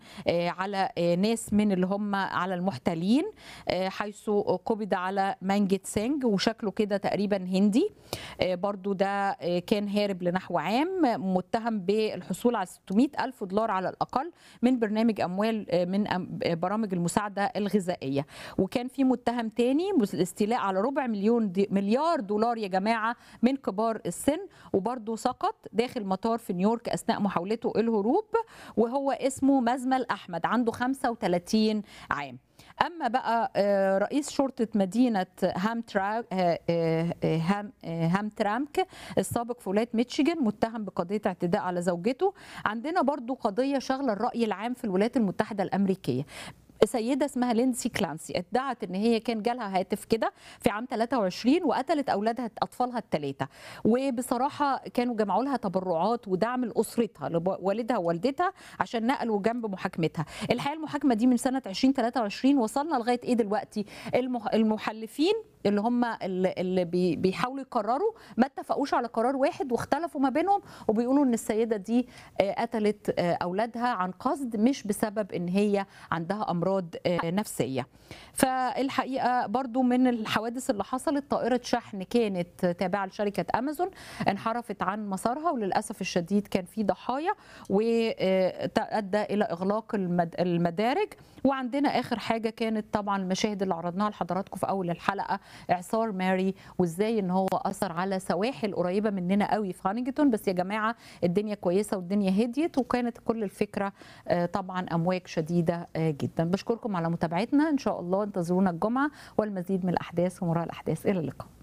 على ناس من اللي هم على المحتلين حيث قبض على مانجيت سينج وشكله كده تقريبا هندي برضو ده كان هارب لنحو عام متهم بالحصول على 600 ألف دولار على الأقل من برنامج أموال من برامج المساعدة الغذائية وكان في متهم تاني الاستيلاء على ربع مليون دي مليار دولار يا جماعة من كبار السن وبرضو سقط داخل مطار في نيويورك أثناء محاولته الهروب وهو اسمه مزمل أحمد عنده 35 عام اما بقى رئيس شرطه مدينه هام هام هام ترامك السابق في ولايه ميتشيجن متهم بقضيه اعتداء على زوجته عندنا برضو قضيه شغله الراي العام في الولايات المتحده الامريكيه سيده اسمها لينسي كلانسي ادعت ان هي كان جالها هاتف كده في عام 23 وقتلت اولادها اطفالها الثلاثه وبصراحه كانوا جمعوا لها تبرعات ودعم لاسرتها لوالدها ووالدتها عشان نقلوا جنب محاكمتها الحقيقه المحاكمه دي من سنه 2023 وصلنا لغايه ايه دلوقتي المحلفين اللي هم اللي بيحاولوا يقرروا ما اتفقوش على قرار واحد واختلفوا ما بينهم وبيقولوا ان السيده دي قتلت اولادها عن قصد مش بسبب ان هي عندها امراض نفسيه فالحقيقه برضو من الحوادث اللي حصلت طائره شحن كانت تابعه لشركه امازون انحرفت عن مسارها وللاسف الشديد كان في ضحايا وادى الى اغلاق المدارج وعندنا اخر حاجه كانت طبعا المشاهد اللي عرضناها لحضراتكم في اول الحلقه اعصار ماري وازاي ان هو اثر على سواحل قريبه مننا قوي في هانينجتون بس يا جماعه الدنيا كويسه والدنيا هديت وكانت كل الفكره طبعا امواج شديده جدا بشكركم على متابعتنا ان شاء الله انتظرونا الجمعه والمزيد من الاحداث ومراء الاحداث الى اللقاء